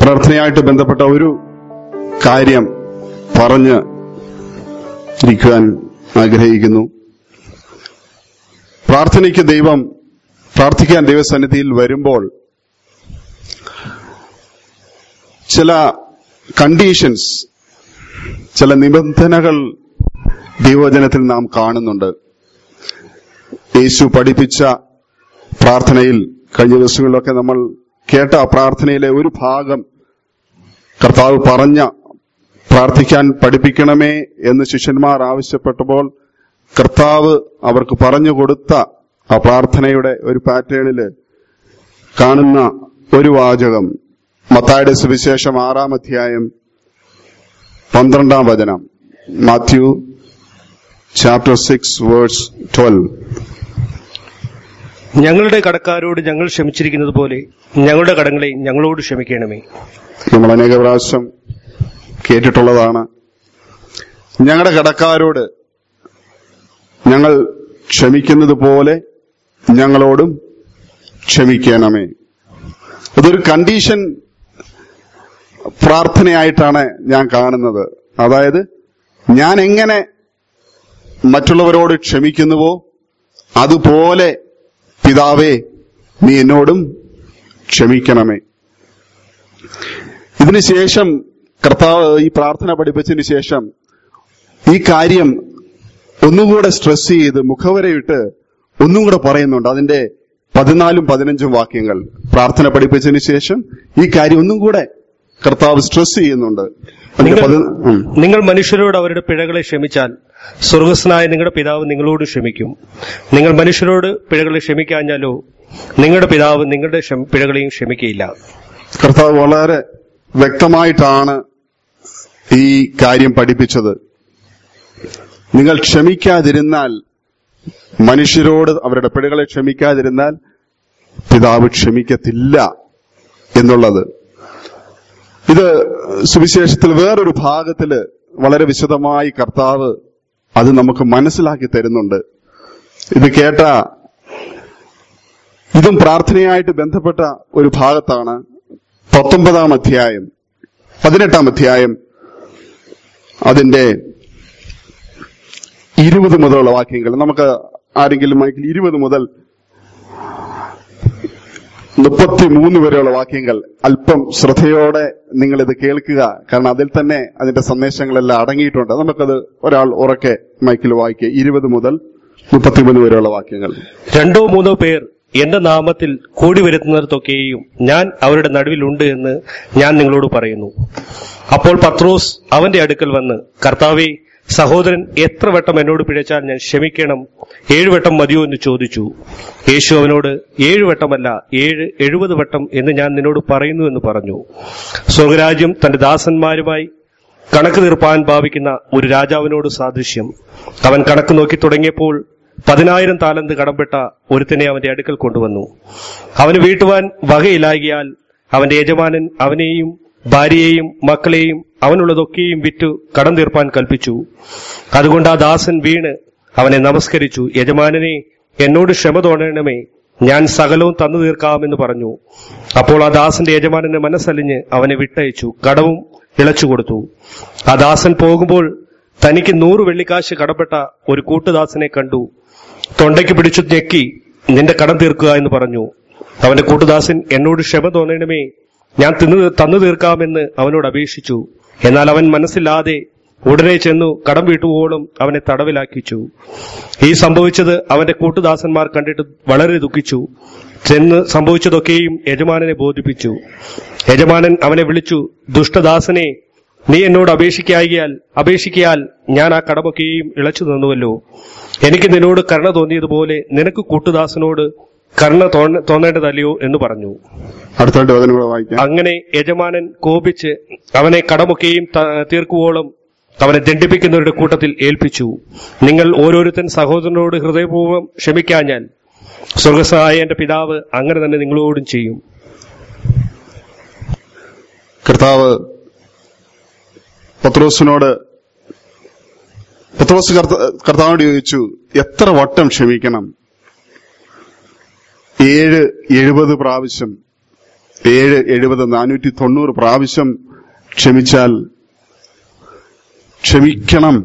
പ്രാർത്ഥനയായിട്ട് ബന്ധപ്പെട്ട ഒരു കാര്യം പറഞ്ഞ് ഇരിക്കുവാൻ ആഗ്രഹിക്കുന്നു പ്രാർത്ഥനയ്ക്ക് ദൈവം പ്രാർത്ഥിക്കാൻ ദൈവസന്നിധിയിൽ വരുമ്പോൾ ചില കണ്ടീഷൻസ് ചില നിബന്ധനകൾ ദൈവവചനത്തിൽ നാം കാണുന്നുണ്ട് യേശു പഠിപ്പിച്ച പ്രാർത്ഥനയിൽ കഴിഞ്ഞ ദിവസങ്ങളിലൊക്കെ നമ്മൾ കേട്ട ആ പ്രാർത്ഥനയിലെ ഒരു ഭാഗം കർത്താവ് പറഞ്ഞ പ്രാർത്ഥിക്കാൻ പഠിപ്പിക്കണമേ എന്ന് ശിഷ്യന്മാർ ആവശ്യപ്പെട്ടപ്പോൾ കർത്താവ് അവർക്ക് പറഞ്ഞു കൊടുത്ത ആ പ്രാർത്ഥനയുടെ ഒരു പാറ്റേണില് കാണുന്ന ഒരു വാചകം മത്തായുടെ സുവിശേഷം ആറാം അധ്യായം പന്ത്രണ്ടാം വചനം Matthew chapter six verse twelve ഞങ്ങളുടെ കടക്കാരോട് ഞങ്ങൾ ക്ഷമിച്ചിരിക്കുന്നത് പോലെ ഞങ്ങളുടെ കടങ്ങളെ ഞങ്ങളോട് ക്ഷമിക്കണമേ നമ്മൾ അനേക പ്രാവശ്യം കേട്ടിട്ടുള്ളതാണ് ഞങ്ങളുടെ കടക്കാരോട് ഞങ്ങൾ ക്ഷമിക്കുന്നത് പോലെ ഞങ്ങളോടും ക്ഷമിക്കണമേ അതൊരു കണ്ടീഷൻ പ്രാർത്ഥനയായിട്ടാണ് ഞാൻ കാണുന്നത് അതായത് ഞാൻ എങ്ങനെ മറ്റുള്ളവരോട് ക്ഷമിക്കുന്നുവോ അതുപോലെ പിതാവേ നീ എന്നോടും ക്ഷമിക്കണമേ ഇതിനുശേഷം കർത്താവ് ഈ പ്രാർത്ഥന പഠിപ്പിച്ചതിന് ശേഷം ഈ കാര്യം ഒന്നുകൂടെ സ്ട്രെസ് ചെയ്ത് മുഖവരയിട്ട് ഒന്നും കൂടെ പറയുന്നുണ്ട് അതിന്റെ പതിനാലും പതിനഞ്ചും വാക്യങ്ങൾ പ്രാർത്ഥന പഠിപ്പിച്ചതിന് ശേഷം ഈ കാര്യം ഒന്നും കൂടെ കർത്താവ് സ്ട്രെസ് ചെയ്യുന്നുണ്ട് അതിന്റെ നിങ്ങൾ- പതി- ഉം. നിങ്ങൾ മനുഷ്യരോട് അവരുടെ പിഴകളെ ക്ഷമിച്ചാൽ സ്വർഗസ്നായ നിങ്ങളുടെ പിതാവ് നിങ്ങളോട് ക്ഷമിക്കും നിങ്ങൾ മനുഷ്യരോട് പിഴകളെ ക്ഷമിക്കാഞ്ഞാലോ നിങ്ങളുടെ പിതാവ് നിങ്ങളുടെ ക്ഷമ- പിഴകളെയും ക്ഷമിക്കയില്ല കർത്താവ് വളരെ വ്യക്തമായിട്ടാണ് ഈ കാര്യം പഠിപ്പിച്ചത് നിങ്ങൾ ക്ഷമിക്കാതിരുന്നാൽ മനുഷ്യരോട് അവരുടെ പിഴകളെ ക്ഷമിക്കാതിരുന്നാൽ പിതാവ് ക്ഷമിക്കത്തില്ല എന്നുള്ളത് ഇത് സുവിശേഷത്തിൽ വേറൊരു ഭാഗത്തില് വളരെ വിശദമായി കർത്താവ് അത് നമുക്ക് മനസ്സിലാക്കി തരുന്നുണ്ട് ഇത് കേട്ട ഇതും പ്രാർത്ഥനയായിട്ട് ബന്ധപ്പെട്ട ഒരു ഭാഗത്താണ് പത്തൊമ്പതാം അധ്യായം പതിനെട്ടാം അധ്യായം അതിന്റെ ഇരുപത് മുതലുള്ള വാക്യങ്ങൾ നമുക്ക് ആരെങ്കിലും മൈക്കിൽ ഇരുപത് മുതൽ മുപ്പത്തി മൂന്ന് വരെയുള്ള വാക്യങ്ങൾ അല്പം ശ്രദ്ധയോടെ നിങ്ങൾ ഇത് കേൾക്കുക കാരണം അതിൽ തന്നെ അതിന്റെ സന്ദേശങ്ങളെല്ലാം അടങ്ങിയിട്ടുണ്ട് നമുക്കത് ഒരാൾ ഉറക്കെ മൈക്കിൽ വായിക്കുക ഇരുപത് മുതൽ മുപ്പത്തിമൂന്ന് വരെയുള്ള വാക്യങ്ങൾ രണ്ടോ മൂന്നോ പേർ എന്റെ നാമത്തിൽ കൂടി വരുത്തുന്നിടത്തൊക്കെയും ഞാൻ അവരുടെ നടുവിലുണ്ട് എന്ന് ഞാൻ നിങ്ങളോട് പറയുന്നു അപ്പോൾ പത്രോസ് അവന്റെ അടുക്കൽ വന്ന് കർത്താവെ സഹോദരൻ എത്ര വട്ടം എന്നോട് പിഴച്ചാൽ ഞാൻ ക്ഷമിക്കണം ഏഴു വട്ടം മതിയോ എന്ന് ചോദിച്ചു യേശു അവനോട് ഏഴു വട്ടമല്ല ഏഴ് എഴുപത് വട്ടം എന്ന് ഞാൻ നിന്നോട് പറയുന്നു എന്ന് പറഞ്ഞു സ്വർഗരാജ്യം തന്റെ ദാസന്മാരുമായി കണക്ക് തീർപ്പാൻ ഭാവിക്കുന്ന ഒരു രാജാവിനോട് സാദൃശ്യം അവൻ കണക്ക് നോക്കി തുടങ്ങിയപ്പോൾ പതിനായിരം താലന്ത് കടംപെട്ട ഒരുത്തനെ അവന്റെ അടുക്കൽ കൊണ്ടുവന്നു അവന് വീട്ടുവാൻ വകയിലാകിയാൽ അവന്റെ യജമാനൻ അവനെയും ഭാര്യയെയും മക്കളെയും അവനുള്ളതൊക്കെയും വിറ്റു കടം തീർപ്പാൻ കൽപ്പിച്ചു അതുകൊണ്ട് ആ ദാസൻ വീണ് അവനെ നമസ്കരിച്ചു യജമാനനെ എന്നോട് ക്ഷമ തോന്നണമേ ഞാൻ സകലവും തന്നു തീർക്കാമെന്ന് പറഞ്ഞു അപ്പോൾ ആ ദാസന്റെ യജമാനന് മനസ്സലിഞ്ഞ് അവനെ വിട്ടയച്ചു കടവും ഇളച്ചു കൊടുത്തു ആ ദാസൻ പോകുമ്പോൾ തനിക്ക് നൂറ് വെള്ളിക്കാശ് കടപ്പെട്ട ഒരു കൂട്ടുദാസനെ കണ്ടു തൊണ്ടയ്ക്ക് പിടിച്ചു ഞെക്കി നിന്റെ കടം തീർക്കുക എന്ന് പറഞ്ഞു അവന്റെ കൂട്ടുദാസൻ എന്നോട് ക്ഷമ തോന്നണമേ ഞാൻ തിന്നു തന്നു തീർക്കാമെന്ന് അവനോട് അപേക്ഷിച്ചു എന്നാൽ അവൻ മനസ്സില്ലാതെ ഉടനെ ചെന്നു കടം വീട്ടുവോളം അവനെ തടവിലാക്കിച്ചു ഈ സംഭവിച്ചത് അവന്റെ കൂട്ടുദാസന്മാർ കണ്ടിട്ട് വളരെ ദുഃഖിച്ചു ചെന്ന് സംഭവിച്ചതൊക്കെയും യജമാനനെ ബോധിപ്പിച്ചു യജമാനൻ അവനെ വിളിച്ചു ദുഷ്ടദാസനെ നീ എന്നോട് അപേക്ഷിക്കായികയാൽ അപേക്ഷിക്കയാൽ ഞാൻ ആ കടമൊക്കെയും ഇളച്ചു തന്നുവല്ലോ എനിക്ക് നിന്നോട് കരുണ തോന്നിയതുപോലെ നിനക്ക് കൂട്ടുദാസനോട് കരുണ തോന്ന- തോന്നേണ്ടതല്ലയോ എന്ന് പറഞ്ഞു അടുത്തായിട്ട് വചനം കൂടെ വായിക്കാം അങ്ങനെ യജമാനൻ കോപിച്ച് അവനെ കടമൊക്കെയും ത- തീർക്കുവോളം അവനെ ദണ്ഡിപ്പിക്കുന്നവരുടെ കൂട്ടത്തിൽ ഏൽപ്പിച്ചു നിങ്ങൾ ഓരോരുത്തൻ സഹോദരനോട് ഹൃദയപൂർവ്വം ക്ഷമിക്കാഞ്ഞാൽ സ്വർഗസ്വനായ എന്റെ പിതാവ് അങ്ങനെ തന്നെ നിങ്ങളോടും ചെയ്യും കർത്താവ് പത്രോസിനോട് പത്രോസ് കർത്ത- കർത്താവിനോട് ചോദിച്ചു എത്ര വട്ടം ക്ഷമിക്കണം ഏഴ് എഴുപത് പ്രാവശ്യം ഏഴ് എഴുപത് നാനൂറ്റി തൊണ്ണൂറ് പ്രാവശ്യം ക്ഷമിച്ചാൽ ക്ഷമിക്കണം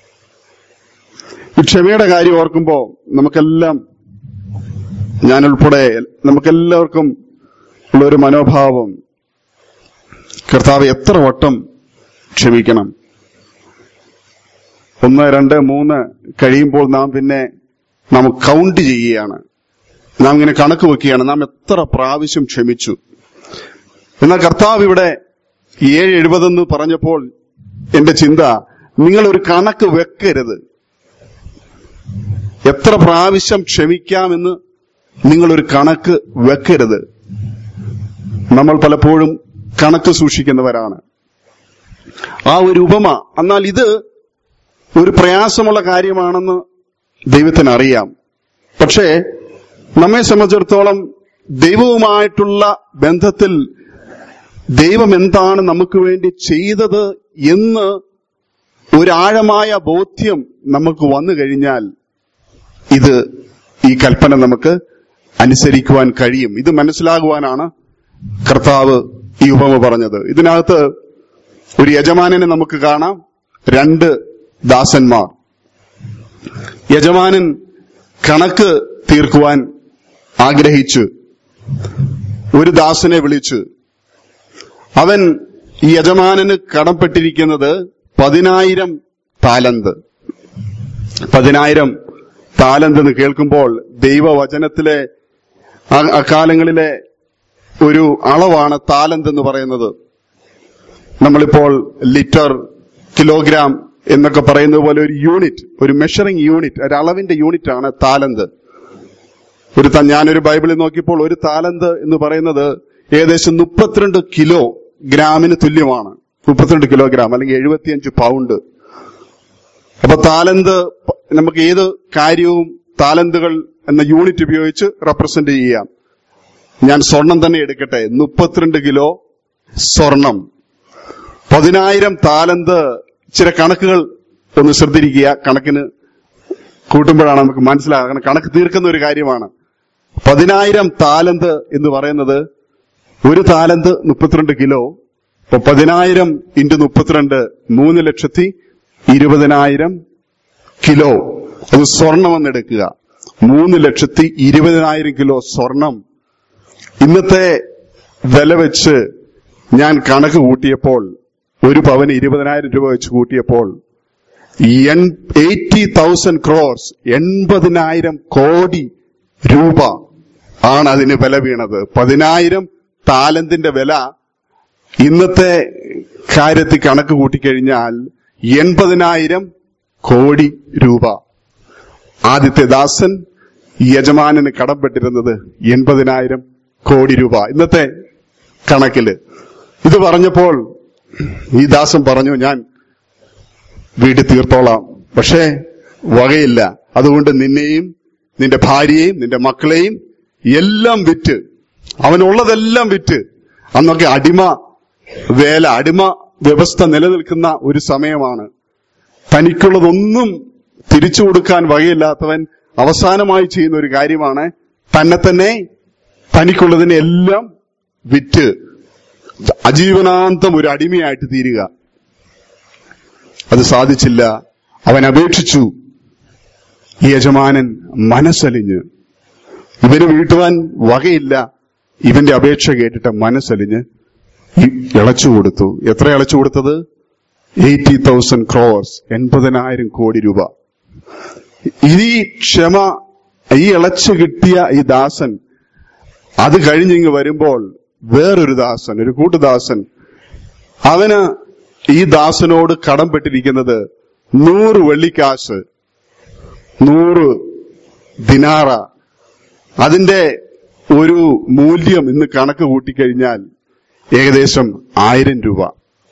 ഈ ക്ഷമയുടെ കാര്യം ഓർക്കുമ്പോ നമുക്കെല്ലാം ഞാൻ ഉൾപ്പെടെ നമുക്കെല്ലാവർക്കും ഉള്ള ഒരു മനോഭാവം കർത്താവ് എത്ര വട്ടം ക്ഷമിക്കണം ഒന്ന് രണ്ട് മൂന്ന് കഴിയുമ്പോൾ നാം പിന്നെ നാം കൗണ്ട് ചെയ്യുകയാണ് നാം ഇങ്ങനെ കണക്ക് വെക്കുകയാണ് നാം എത്ര പ്രാവശ്യം ക്ഷമിച്ചു എന്നാൽ കർത്താവ് ഇവിടെ ഏഴ് എഴുപതെന്ന് പറഞ്ഞപ്പോൾ എന്റെ ചിന്ത നിങ്ങൾ ഒരു കണക്ക് വെക്കരുത് എത്ര പ്രാവശ്യം ക്ഷമിക്കാമെന്ന് നിങ്ങളൊരു കണക്ക് വെക്കരുത് നമ്മൾ പലപ്പോഴും കണക്ക് സൂക്ഷിക്കുന്നവരാണ് ആ ഒരു ഉപമ എന്നാൽ ഇത് ഒരു പ്രയാസമുള്ള കാര്യമാണെന്ന് ദൈവത്തിന് അറിയാം പക്ഷേ നമ്മെ സംബന്ധിച്ചിടത്തോളം ദൈവവുമായിട്ടുള്ള ബന്ധത്തിൽ ദൈവം എന്താണ് നമുക്ക് വേണ്ടി ചെയ്തത് എന്ന് ഒരു ആഴമായ ബോധ്യം നമുക്ക് വന്നു കഴിഞ്ഞാൽ ഇത് ഈ കൽപ്പന നമുക്ക് അനുസരിക്കുവാൻ കഴിയും ഇത് മനസ്സിലാകുവാനാണ് കർത്താവ് ഈ ഉപമ പറഞ്ഞത് ഇതിനകത്ത് ഒരു യജമാനനെ നമുക്ക് കാണാം രണ്ട് ദാസന്മാർ യജമാനൻ കണക്ക് തീർക്കുവാൻ ആഗ്രഹിച്ചു ഒരു ദാസനെ വിളിച്ചു അവൻ ഈ യജമാനന് കടംപ്പെട്ടിരിക്കുന്നത് പതിനായിരം താലന്ത് പതിനായിരം താലന്ത് എന്ന് കേൾക്കുമ്പോൾ ദൈവവചനത്തിലെ ആ- അക്കാലങ്ങളിലെ ഒരു അളവാണ് താലന്ത് എന്ന് പറയുന്നത് നമ്മളിപ്പോൾ ലിറ്റർ കിലോഗ്രാം എന്നൊക്കെ പറയുന്നത് പോലെ ഒരു യൂണിറ്റ് ഒരു മെഷറിംഗ് യൂണിറ്റ് ഒരു അളവിന്റെ യൂണിറ്റ് ആണ് താലന്ത് ഒരു ത- ഞാനൊരു ബൈബിളിൽ നോക്കിയപ്പോൾ ഒരു താലന്ത് എന്ന് പറയുന്നത് ഏകദേശം മുപ്പത്തിരണ്ട് കിലോ ഗ്രാമിന് തുല്യമാണ് മുപ്പത്തിരണ്ട് കിലോഗ്രാം അല്ലെങ്കിൽ എഴുപത്തിയഞ്ച് പൗണ്ട് അപ്പൊ താലന്ത് പ- നമുക്ക് ഏത് കാര്യവും താലന്തുകൾ എന്ന യൂണിറ്റ് ഉപയോഗിച്ച് റെപ്രസെന്റ് ചെയ്യാം ഞാൻ സ്വർണം തന്നെ എടുക്കട്ടെ മുപ്പത്തിരണ്ട് കിലോ സ്വർണം പതിനായിരം താലന്ത് ചില കണക്കുകൾ ഒന്ന് ശ്രദ്ധിക്കുക കണക്കിന് കൂട്ടുമ്പോഴാണ് നമുക്ക് മനസ്സിലാകുന്നത് കണക്ക് തീർക്കുന്ന ഒരു കാര്യമാണ് പതിനായിരം താലന്ത് എന്ന് പറയുന്നത് ഒരു താലന്ത് മുപ്പത്തിരണ്ട് കിലോ അപ്പൊ പതിനായിരം ഇൻറ്റു മുപ്പത്തിരണ്ട് മൂന്ന് ലക്ഷത്തി ഇരുപതിനായിരം കിലോ അത് സ്വർണമെന്ന് എടുക്കുക മൂന്ന് ലക്ഷത്തി ഇരുപതിനായിരം കിലോ സ്വർണം ഇന്നത്തെ വില വെച്ച് ഞാൻ കണക്ക് കൂട്ടിയപ്പോൾ ഒരു പവന് ഇരുപതിനായിരം രൂപ വെച്ച് കൂട്ടിയപ്പോൾ എയ്റ്റി തൗസൻഡ് ക്രോർസ് എൺപതിനായിരം കോടി രൂപ ആണ് അതിന് വില വീണത് പതിനായിരം താലന്തിന്റെ വില ഇന്നത്തെ കാര്യത്തിൽ കണക്ക് കൂട്ടിക്കഴിഞ്ഞാൽ എൺപതിനായിരം കോടി രൂപ ആദ്യത്തെ ദാസൻ യജമാനന് കടപ്പെട്ടിരുന്നത് എൺപതിനായിരം കോടി രൂപ ഇന്നത്തെ കണക്കില് ഇത് പറഞ്ഞപ്പോൾ ഈ ദാസൻ പറഞ്ഞു ഞാൻ വീട്ടിൽ തീർത്തോളാം പക്ഷേ വകയില്ല അതുകൊണ്ട് നിന്നെയും നിന്റെ ഭാര്യയെയും നിന്റെ മക്കളെയും എല്ലാം വിറ്റ് അവനുള്ളതെല്ലാം വിറ്റ് അന്നൊക്കെ അടിമ വേല അടിമ വ്യവസ്ഥ നിലനിൽക്കുന്ന ഒരു സമയമാണ് തനിക്കുള്ളതൊന്നും തിരിച്ചു കൊടുക്കാൻ വകയില്ലാത്തവൻ അവസാനമായി ചെയ്യുന്ന ഒരു കാര്യമാണ് തന്നെ തന്നെ തനിക്കുള്ളതിനെ എല്ലാം വിറ്റ് അജീവനാന്തം ഒരു അടിമയായിട്ട് തീരുക അത് സാധിച്ചില്ല അവൻ അപേക്ഷിച്ചു ഈ യജമാനൻ മനസ്സലിഞ്ഞ് ഇവന് വീട്ടുവാൻ വകയില്ല ഇവന്റെ അപേക്ഷ കേട്ടിട്ട് മനസ്സലിഞ്ഞ് ഈ- ഇളച്ചു കൊടുത്തു എത്ര ഇളച്ചു കൊടുത്തത് എയ്റ്റി തൗസൻഡ് ക്രോസ് എൺപതിനായിരം കോടി രൂപ ഈ ക്ഷമ ഈ ഇളച്ചു കിട്ടിയ ഈ ദാസൻ അത് കഴിഞ്ഞിങ്ങ് വരുമ്പോൾ വേറൊരു ദാസൻ ഒരു കൂട്ടുദാസൻ അവന് ഈ ദാസനോട് കടംപെട്ടിരിക്കുന്നത് നൂറ് വെള്ളിക്കാശ് നൂറ് ദിനാറ അതിന്റെ ഒരു മൂല്യം ഇന്ന് കണക്ക് കൂട്ടിക്കഴിഞ്ഞാൽ ഏകദേശം ആയിരം രൂപ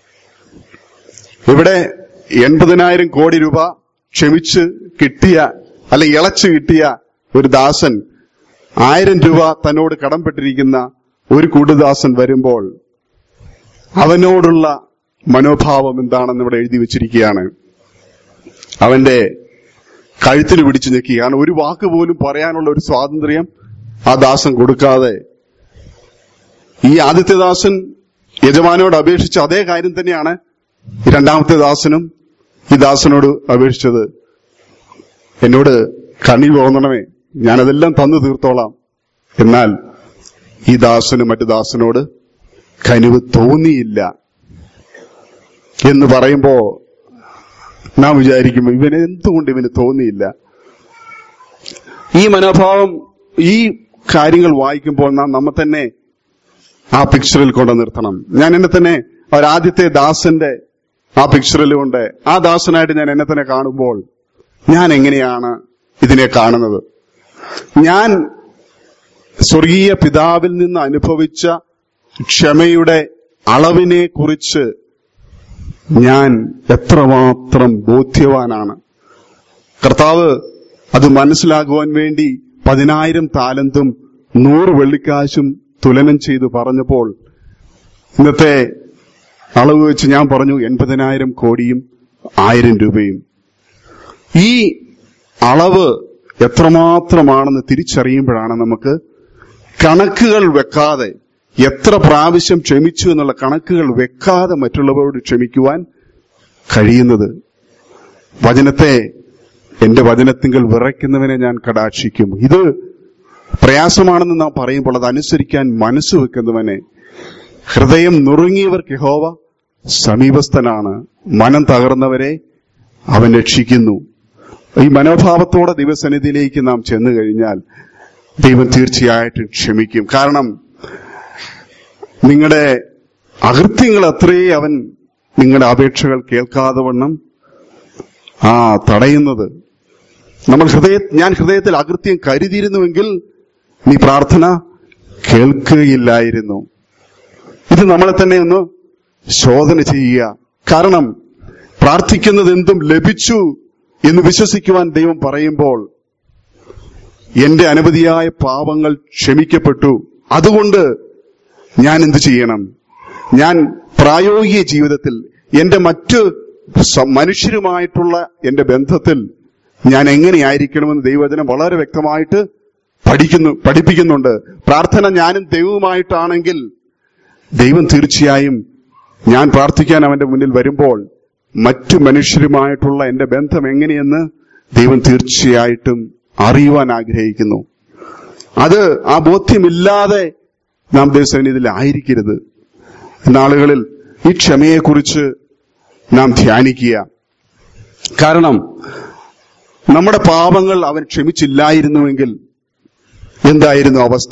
ഇവിടെ എൺപതിനായിരം കോടി രൂപ ക്ഷമിച്ച് കിട്ടിയ അല്ലെ ഇളച്ചു കിട്ടിയ ഒരു ദാസൻ ആയിരം രൂപ തന്നോട് കടംപെട്ടിരിക്കുന്ന ഒരു കൂടുദാസൻ വരുമ്പോൾ അവനോടുള്ള മനോഭാവം എന്താണെന്ന് ഇവിടെ എഴുതി വെച്ചിരിക്കുകയാണ് അവന്റെ കഴുത്തിന് പിടിച്ചു ഞെക്കുകയാണ് ഒരു വാക്ക് പോലും പറയാനുള്ള ഒരു സ്വാതന്ത്ര്യം ആ ദാസൻ കൊടുക്കാതെ ഈ ആദ്യത്തെ ദാസൻ യജമാനോട് അപേക്ഷിച്ച അതേ കാര്യം തന്നെയാണ് ഈ രണ്ടാമത്തെ ദാസനും ഈ ദാസനോട് അപേക്ഷിച്ചത് എന്നോട് കണ്ണി തോന്നണമേ ഞാനതെല്ലാം തന്നു തീർത്തോളാം എന്നാൽ ഈ ദാസന് മറ്റു ദാസനോട് കനിവ് തോന്നിയില്ല എന്ന് പറയുമ്പോ നാം വിചാരിക്കും ഇവന് എന്തുകൊണ്ട് ഇവന് തോന്നിയില്ല ഈ മനോഭാവം ഈ കാര്യങ്ങൾ വായിക്കുമ്പോൾ നാം നമ്മെ തന്നെ ആ പിക്ചറിൽ കൊണ്ട് നിർത്തണം ഞാൻ എന്നെ തന്നെ ഒരാദ്യത്തെ ദാസന്റെ ആ പിക്ചറിൽ കൊണ്ട് ആ ദാസനായിട്ട് ഞാൻ എന്നെ തന്നെ കാണുമ്പോൾ ഞാൻ എങ്ങനെയാണ് ഇതിനെ കാണുന്നത് ഞാൻ സ്വർഗീയ പിതാവിൽ നിന്ന് അനുഭവിച്ച ക്ഷമയുടെ അളവിനെ കുറിച്ച് ഞാൻ എത്രമാത്രം ബോധ്യവാനാണ് കർത്താവ് അത് മനസ്സിലാക്കുവാൻ വേണ്ടി പതിനായിരം താലന്തും നൂറ് വെള്ളിക്കാശും തുലനം ചെയ്തു പറഞ്ഞപ്പോൾ ഇന്നത്തെ അളവ് വെച്ച് ഞാൻ പറഞ്ഞു എൺപതിനായിരം കോടിയും ആയിരം രൂപയും ഈ അളവ് എത്രമാത്രമാണെന്ന് തിരിച്ചറിയുമ്പോഴാണ് നമുക്ക് കണക്കുകൾ വെക്കാതെ എത്ര പ്രാവശ്യം ക്ഷമിച്ചു എന്നുള്ള കണക്കുകൾ വെക്കാതെ മറ്റുള്ളവരോട് ക്ഷമിക്കുവാൻ കഴിയുന്നത് വചനത്തെ എന്റെ വചനത്തിങ്കൽ വിറയ്ക്കുന്നവനെ ഞാൻ കടാക്ഷിക്കും ഇത് പ്രയാസമാണെന്ന് നാം പറയുമ്പോൾ അത് അനുസരിക്കാൻ മനസ്സ് വെക്കുന്നവനെ ഹൃദയം നുറുങ്ങിയവർക്ക് യഹോവ സമീപസ്ഥനാണ് മനം തകർന്നവരെ അവൻ രക്ഷിക്കുന്നു ഈ മനോഭാവത്തോടെ ദൈവസന്നിധിയിലേക്ക് നാം ചെന്നു കഴിഞ്ഞാൽ ദൈവം തീർച്ചയായിട്ടും ക്ഷമിക്കും കാരണം നിങ്ങളുടെ അകൃത്യങ്ങൾ അത്രേ അവൻ നിങ്ങളുടെ അപേക്ഷകൾ കേൾക്കാതെ വണ്ണം ആ തടയുന്നത് നമ്മൾ ഹൃദയ ഞാൻ ഹൃദയത്തിൽ അകൃത്യം കരുതിയിരുന്നുവെങ്കിൽ നീ പ്രാർത്ഥന കേൾക്കുകയില്ലായിരുന്നു ഇത് നമ്മളെ തന്നെ ഒന്ന് ശോധന ചെയ്യുക കാരണം പ്രാർത്ഥിക്കുന്നത് എന്തും ലഭിച്ചു എന്ന് വിശ്വസിക്കുവാൻ ദൈവം പറയുമ്പോൾ എന്റെ അനവധിയായ പാപങ്ങൾ ക്ഷമിക്കപ്പെട്ടു അതുകൊണ്ട് ഞാൻ എന്ത് ചെയ്യണം ഞാൻ പ്രായോഗിക ജീവിതത്തിൽ എന്റെ മറ്റ് സ- മനുഷ്യരുമായിട്ടുള്ള എന്റെ ബന്ധത്തിൽ ഞാൻ എങ്ങനെയായിരിക്കണമെന്ന് ദൈവവചനം വളരെ വ്യക്തമായിട്ട് പഠിക്കുന്നു പഠിപ്പിക്കുന്നുണ്ട് പ്രാർത്ഥന ഞാനും ദൈവവുമായിട്ടാണെങ്കിൽ ദൈവം തീർച്ചയായും ഞാൻ പ്രാർത്ഥിക്കാൻ അവന്റെ മുന്നിൽ വരുമ്പോൾ മറ്റു മനുഷ്യരുമായിട്ടുള്ള എന്റെ ബന്ധം എങ്ങനെയെന്ന് ദൈവം തീർച്ചയായിട്ടും അറിയുവാൻ ആഗ്രഹിക്കുന്നു അത് ആ ബോധ്യമില്ലാതെ നാം ദൈവസന്നിധിയിൽ ആയിരിക്കരുത് നാളുകളിൽ ഈ ക്ഷമയെക്കുറിച്ച് നാം ധ്യാനിക്കുക കാരണം നമ്മുടെ പാപങ്ങൾ അവൻ ക്ഷമിച്ചില്ലായിരുന്നുവെങ്കിൽ എന്തായിരുന്നു അവസ്ഥ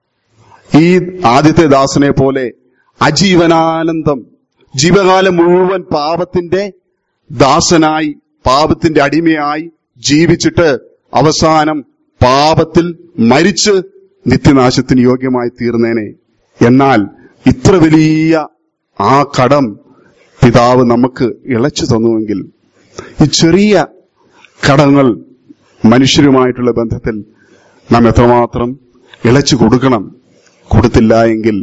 ഈ ആദ്യത്തെ ദാസനെ പോലെ അജീവനാനന്ദം ജീവകാലം മുഴുവൻ പാപത്തിന്റെ ദാസനായി പാപത്തിന്റെ അടിമയായി ജീവിച്ചിട്ട് അവസാനം പാപത്തിൽ മരിച്ച് നിത്യനാശത്തിന് യോഗ്യമായി തീർന്നേനെ എന്നാൽ ഇത്ര വലിയ ആ കടം പിതാവ് നമുക്ക് ഇളച്ചു തന്നുവെങ്കിൽ ഈ ചെറിയ കടങ്ങൾ മനുഷ്യരുമായിട്ടുള്ള ബന്ധത്തിൽ നാം എത്രമാത്രം ഇളച്ചു കൊടുക്കണം കൊടുത്തില്ല എങ്കിൽ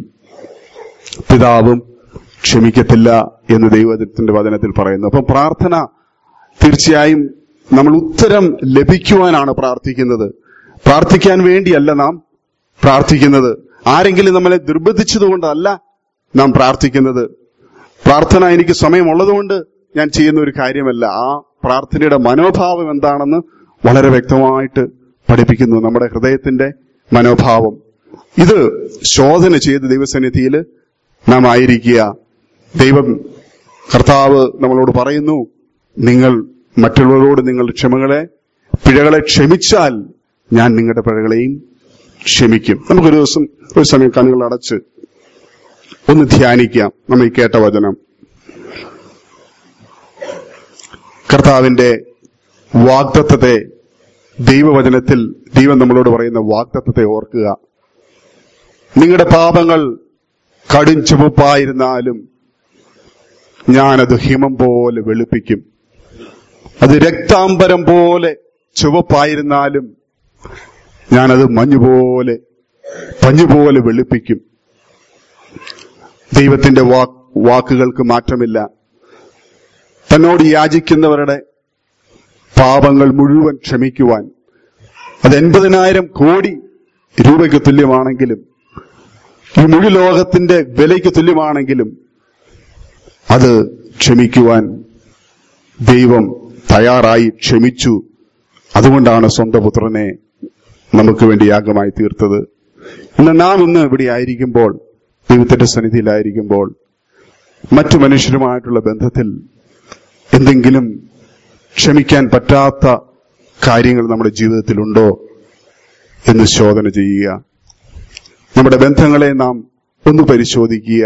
പിതാവും ക്ഷമിക്കത്തില്ല എന്ന് ദൈവത്തിന്റെ വചനത്തിൽ പറയുന്നു അപ്പം പ്രാർത്ഥന തീർച്ചയായും നമ്മൾ ഉത്തരം ലഭിക്കുവാനാണ് പ്രാർത്ഥിക്കുന്നത് പ്രാർത്ഥിക്കാൻ വേണ്ടിയല്ല നാം പ്രാർത്ഥിക്കുന്നത് ആരെങ്കിലും നമ്മളെ നിർബന്ധിച്ചതുകൊണ്ടല്ല നാം പ്രാർത്ഥിക്കുന്നത് പ്രാർത്ഥന എനിക്ക് സമയമുള്ളതുകൊണ്ട് ഞാൻ ചെയ്യുന്ന ഒരു കാര്യമല്ല ആ പ്രാർത്ഥനയുടെ മനോഭാവം എന്താണെന്ന് വളരെ വ്യക്തമായിട്ട് പഠിപ്പിക്കുന്നു നമ്മുടെ ഹൃദയത്തിന്റെ മനോഭാവം ഇത് ശോധന ചെയ്ത് ദൈവസന്നിധിയിൽ നാം ആയിരിക്കുക ദൈവം കർത്താവ് നമ്മളോട് പറയുന്നു നിങ്ങൾ മറ്റുള്ളവരോട് നിങ്ങളുടെ ക്ഷമകളെ പിഴകളെ ക്ഷമിച്ചാൽ ഞാൻ നിങ്ങളുടെ പിഴകളെയും ക്ഷമിക്കും നമുക്കൊരു ദിവസം ഒരു സമയം കണ്ണുകൾ അടച്ച് ഒന്ന് ധ്യാനിക്കാം നമ്മൾ ഈ കേട്ട വചനം കർത്താവിന്റെ വാഗ്ദത്തത്തെ ദൈവവചനത്തിൽ ദൈവം നമ്മളോട് പറയുന്ന വാഗ്ദത്തത്തെ ഓർക്കുക നിങ്ങളുടെ പാപങ്ങൾ കടും ചുവപ്പായിരുന്നാലും ഞാനത് ഹിമം പോലെ വെളുപ്പിക്കും അത് രക്താംബരം പോലെ ചുവപ്പായിരുന്നാലും ഞാനത് മഞ്ഞുപോലെ പഞ്ഞുപോലെ വെളുപ്പിക്കും ദൈവത്തിന്റെ വാക്ക് വാക്കുകൾക്ക് മാറ്റമില്ല തന്നോട് യാചിക്കുന്നവരുടെ പാപങ്ങൾ മുഴുവൻ ക്ഷമിക്കുവാൻ അത് എൺപതിനായിരം കോടി രൂപയ്ക്ക് തുല്യമാണെങ്കിലും ഈ മുഴു ലോകത്തിന്റെ വിലയ്ക്ക് തുല്യമാണെങ്കിലും അത് ക്ഷമിക്കുവാൻ ദൈവം തയ്യാറായി ക്ഷമിച്ചു അതുകൊണ്ടാണ് സ്വന്തം പുത്രനെ നമുക്ക് വേണ്ടി യാഗമായി തീർത്തത് ഇന്ന് നാം ഇന്ന് ഇവിടെ ആയിരിക്കുമ്പോൾ ദൈവത്തിന്റെ സന്നിധിയിലായിരിക്കുമ്പോൾ മറ്റു മനുഷ്യരുമായിട്ടുള്ള ബന്ധത്തിൽ എന്തെങ്കിലും ക്ഷമിക്കാൻ പറ്റാത്ത കാര്യങ്ങൾ നമ്മുടെ ജീവിതത്തിലുണ്ടോ എന്ന് ശോധന ചെയ്യുക നമ്മുടെ ബന്ധങ്ങളെ നാം ഒന്ന് പരിശോധിക്കുക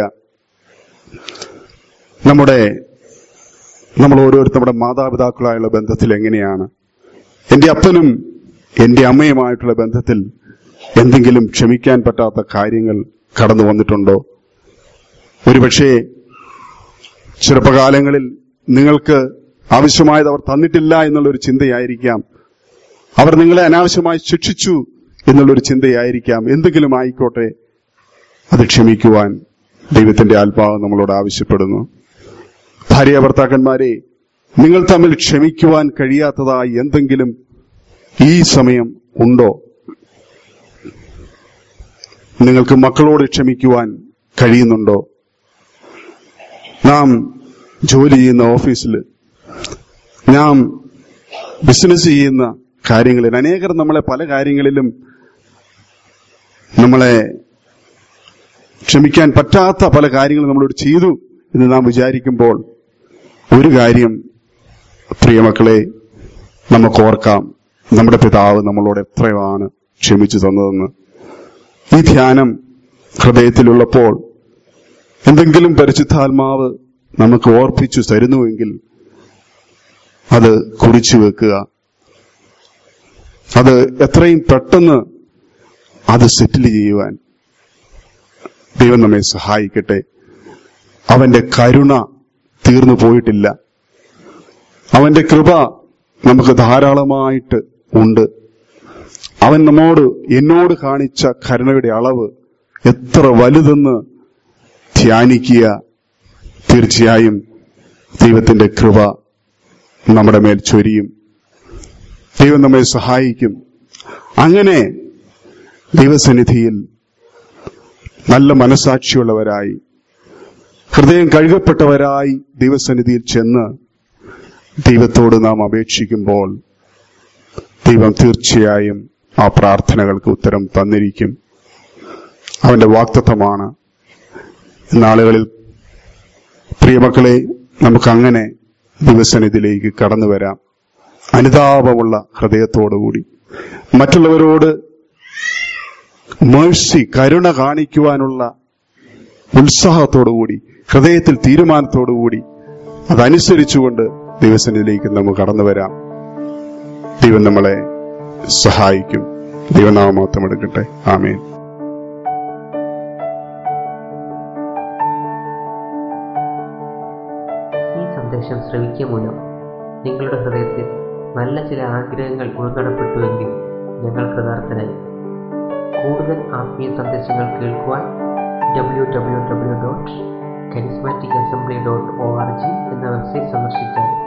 നമ്മുടെ നമ്മൾ ഓരോരുത്തർ നമ്മുടെ മാതാപിതാക്കളായുള്ള ബന്ധത്തിൽ എങ്ങനെയാണ് എന്റെ അപ്പനും എന്റെ അമ്മയുമായിട്ടുള്ള ബന്ധത്തിൽ എന്തെങ്കിലും ക്ഷമിക്കാൻ പറ്റാത്ത കാര്യങ്ങൾ കടന്നു വന്നിട്ടുണ്ടോ ഒരുപക്ഷേ ചെറുപ്പകാലങ്ങളിൽ നിങ്ങൾക്ക് ആവശ്യമായത് അവർ തന്നിട്ടില്ല എന്നുള്ളൊരു ചിന്തയായിരിക്കാം അവർ നിങ്ങളെ അനാവശ്യമായി ശിക്ഷിച്ചു എന്നുള്ളൊരു ചിന്തയായിരിക്കാം എന്തെങ്കിലും ആയിക്കോട്ടെ അത് ക്ഷമിക്കുവാൻ ദൈവത്തിന്റെ ആത്മാവ് നമ്മളോട് ആവശ്യപ്പെടുന്നു ഭാര്യ ഭർത്താക്കന്മാരെ നിങ്ങൾ തമ്മിൽ ക്ഷമിക്കുവാൻ കഴിയാത്തതായി എന്തെങ്കിലും ഈ സമയം ഉണ്ടോ നിങ്ങൾക്ക് മക്കളോട് ക്ഷമിക്കുവാൻ കഴിയുന്നുണ്ടോ നാം ജോലി ചെയ്യുന്ന ഓഫീസിൽ നാം ബിസിനസ് ചെയ്യുന്ന കാര്യങ്ങളിൽ അനേകർ നമ്മളെ പല കാര്യങ്ങളിലും നമ്മളെ ക്ഷമിക്കാൻ പറ്റാത്ത പല കാര്യങ്ങളും നമ്മളോട് ചെയ്തു എന്ന് നാം വിചാരിക്കുമ്പോൾ ഒരു കാര്യം പ്രിയമക്കളെ നമുക്ക് ഓർക്കാം നമ്മുടെ പിതാവ് നമ്മളോട് എത്രയാണ് ക്ഷമിച്ചു തന്നതെന്ന് ഈ ധ്യാനം ഹൃദയത്തിലുള്ളപ്പോൾ എന്തെങ്കിലും പരിശുദ്ധാത്മാവ് നമുക്ക് ഓർപ്പിച്ചു തരുന്നുവെങ്കിൽ അത് കുറിച്ചു വെക്കുക അത് എത്രയും പെട്ടെന്ന് അത് സെറ്റിൽ ചെയ്യുവാൻ ദൈവം നമ്മെ സഹായിക്കട്ടെ അവന്റെ കരുണ തീർന്നു പോയിട്ടില്ല അവന്റെ കൃപ നമുക്ക് ധാരാളമായിട്ട് ഉണ്ട് അവൻ നമ്മോട് എന്നോട് കാണിച്ച കരുണയുടെ അളവ് എത്ര വലുതെന്ന് ധ്യാനിക്കുക തീർച്ചയായും ദൈവത്തിന്റെ കൃപ നമ്മുടെ മേൽ ചൊരിയും ദൈവം നമ്മെ സഹായിക്കും അങ്ങനെ ദൈവസന്നിധിയിൽ നല്ല മനസാക്ഷിയുള്ളവരായി ഹൃദയം കഴുകപ്പെട്ടവരായി ദൈവസന്നിധിയിൽ ചെന്ന് ദൈവത്തോട് നാം അപേക്ഷിക്കുമ്പോൾ ദൈവം തീർച്ചയായും ആ പ്രാർത്ഥനകൾക്ക് ഉത്തരം തന്നിരിക്കും അവന്റെ വാക്തത്വമാണ് നാളുകളിൽ പ്രിയമക്കളെ നമുക്കങ്ങനെ ദൈവസന്നിധിയിലേക്ക് കടന്നു വരാം അനുതാപമുള്ള ഹൃദയത്തോടുകൂടി മറ്റുള്ളവരോട് മേഴ്സി കരുണ കാണിക്കുവാനുള്ള ഉത്സാഹത്തോടുകൂടി ഹൃദയത്തിൽ തീരുമാനത്തോടുകൂടി അതനുസരിച്ചുകൊണ്ട് ദൈവസന്നിധിയിലേക്ക് നമുക്ക് കടന്നു വരാം ദൈവം നമ്മളെ സഹായിക്കും ദൈവനാമത്വം എടുക്കട്ടെ ആമേൻ ഈ സന്ദേശം ശ്രവിക്കുക മൂലം നിങ്ങളുടെ ഹൃദയത്തിൽ നല്ല ചില ആഗ്രഹങ്ങൾ ഉൾക്കടപ്പെട്ടുവെങ്കിൽ ഞങ്ങൾ കൃതാർത്ഥനായി കൂടുതൽ ആത്മീയ സന്ദേശങ്ങൾ കേൾക്കുവാൻ W W W dot charismatic assembly dot O R G എന്ന വെബ്സൈറ്റ് സന്ദർശിച്ചാൽ